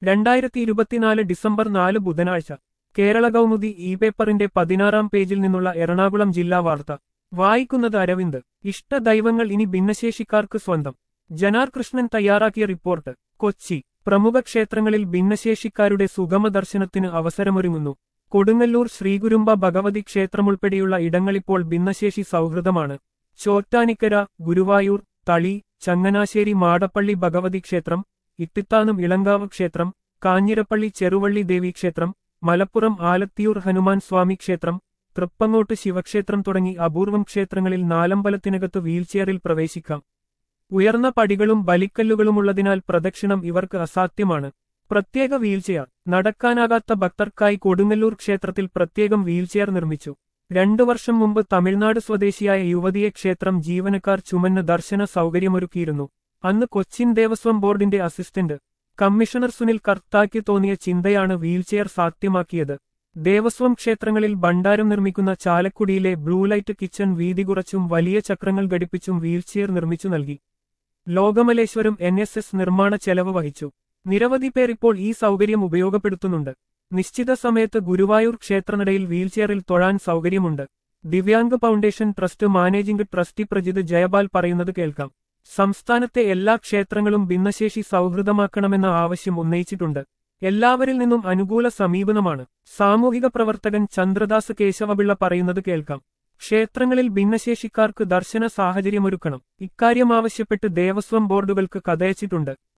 രണ്ടായിരത്തി ഇരുപത്തിനാല് ഡിസംബർ നാല് ബുധനാഴ്ച കേരള കൗമുദി ഇ പേപ്പറിന്റെ പതിനാറാം പേജിൽ നിന്നുള്ള എറണാകുളം ജില്ലാ വാർത്ത വായിക്കുന്നത് അരവിന്ദ് ഇഷ്ടദൈവങ്ങൾ ഇനി ഭിന്നശേഷിക്കാർക്ക് സ്വന്തം ജനാർ കൃഷ്ണൻ തയ്യാറാക്കിയ റിപ്പോർട്ട് കൊച്ചി പ്രമുഖ ക്ഷേത്രങ്ങളിൽ ഭിന്നശേഷിക്കാരുടെ സുഗമ ദർശനത്തിന് അവസരമൊരുങ്ങുന്നു കൊടുങ്ങല്ലൂർ ശ്രീഗുരുമ്പ ഭഗവതി ക്ഷേത്രമുൾപ്പെടെയുള്ള ഇടങ്ങളിപ്പോൾ ഭിന്നശേഷി സൗഹൃദമാണ് ചോറ്റാനിക്കര ഗുരുവായൂർ തളി ചങ്ങനാശ്ശേരി മാടപ്പള്ളി ഭഗവതി ക്ഷേത്രം ഇത്തിത്താനം ഇളങ്കാവ് ക്ഷേത്രം കാഞ്ഞിരപ്പള്ളി ചെറുവള്ളി ദേവീക്ഷേത്രം മലപ്പുറം ആലത്തിയൂർ ഹനുമാൻ സ്വാമി ക്ഷേത്രം തൃപ്പങ്ങോട്ട് ശിവക്ഷേത്രം തുടങ്ങി അപൂർവം ക്ഷേത്രങ്ങളിൽ നാലമ്പലത്തിനകത്ത് വീൽചെയറിൽ പ്രവേശിക്കാം ഉയർന്ന പടികളും ബലിക്കല്ലുകളുമുള്ളതിനാൽ പ്രദക്ഷിണം ഇവർക്ക് അസാധ്യമാണ് പ്രത്യേക വീൽചെയർ നടക്കാനാകാത്ത ഭക്തർക്കായി കൊടുങ്ങല്ലൂർ ക്ഷേത്രത്തിൽ പ്രത്യേകം വീൽചെയർ നിർമ്മിച്ചു രണ്ടു വർഷം മുമ്പ് തമിഴ്നാട് സ്വദേശിയായ യുവതിയെ ക്ഷേത്രം ജീവനക്കാർ ചുമന്ന് ദർശന സൗകര്യമൊരുക്കിയിരുന്നു അന്ന് കൊച്ചിൻ ദേവസ്വം ബോർഡിന്റെ അസിസ്റ്റന്റ് കമ്മീഷണർ സുനിൽ കർത്താക്ക് തോന്നിയ ചിന്തയാണ് വീൽചെയർ സാധ്യമാക്കിയത് ദേവസ്വം ക്ഷേത്രങ്ങളിൽ ഭണ്ഡാരം നിർമ്മിക്കുന്ന ചാലക്കുടിയിലെ ബ്ലൂ ലൈറ്റ് കിച്ചൺ വീതി കുറച്ചും വലിയ ചക്രങ്ങൾ ഘടിപ്പിച്ചും വീൽചെയർ നിർമ്മിച്ചു നൽകി ലോകമലേശ്വരം എൻ എസ് എസ് നിർമ്മാണ ചെലവ് വഹിച്ചു നിരവധി പേർ ഇപ്പോൾ ഈ സൗകര്യം ഉപയോഗപ്പെടുത്തുന്നുണ്ട് നിശ്ചിത സമയത്ത് ഗുരുവായൂർ ക്ഷേത്രനടയിൽ വീൽചെയറിൽ തൊഴാൻ സൗകര്യമുണ്ട് Divyang Foundation Trust managing trustee Prajith Jayapal പറയുന്നത് കേൾക്കാം സംസ്ഥാനത്തെ എല്ലാ ക്ഷേത്രങ്ങളും ഭിന്നശേഷി സൗഹൃദമാക്കണമെന്ന ആവശ്യം ഉന്നയിച്ചിട്ടുണ്ട് എല്ലാവരിൽ നിന്നും അനുകൂല സമീപനമാണ് സാമൂഹിക പ്രവർത്തകൻ ചന്ദ്രദാസ് കേശവപിള്ള പറയുന്നത് കേൾക്കാം ക്ഷേത്രങ്ങളിൽ ഭിന്നശേഷിക്കാർക്ക് ദർശന സാഹചര്യമൊരുക്കണം ഇക്കാര്യം ആവശ്യപ്പെട്ട് ദേവസ്വം ബോർഡുകൾക്ക് കഥയച്ചിട്ടുണ്ട്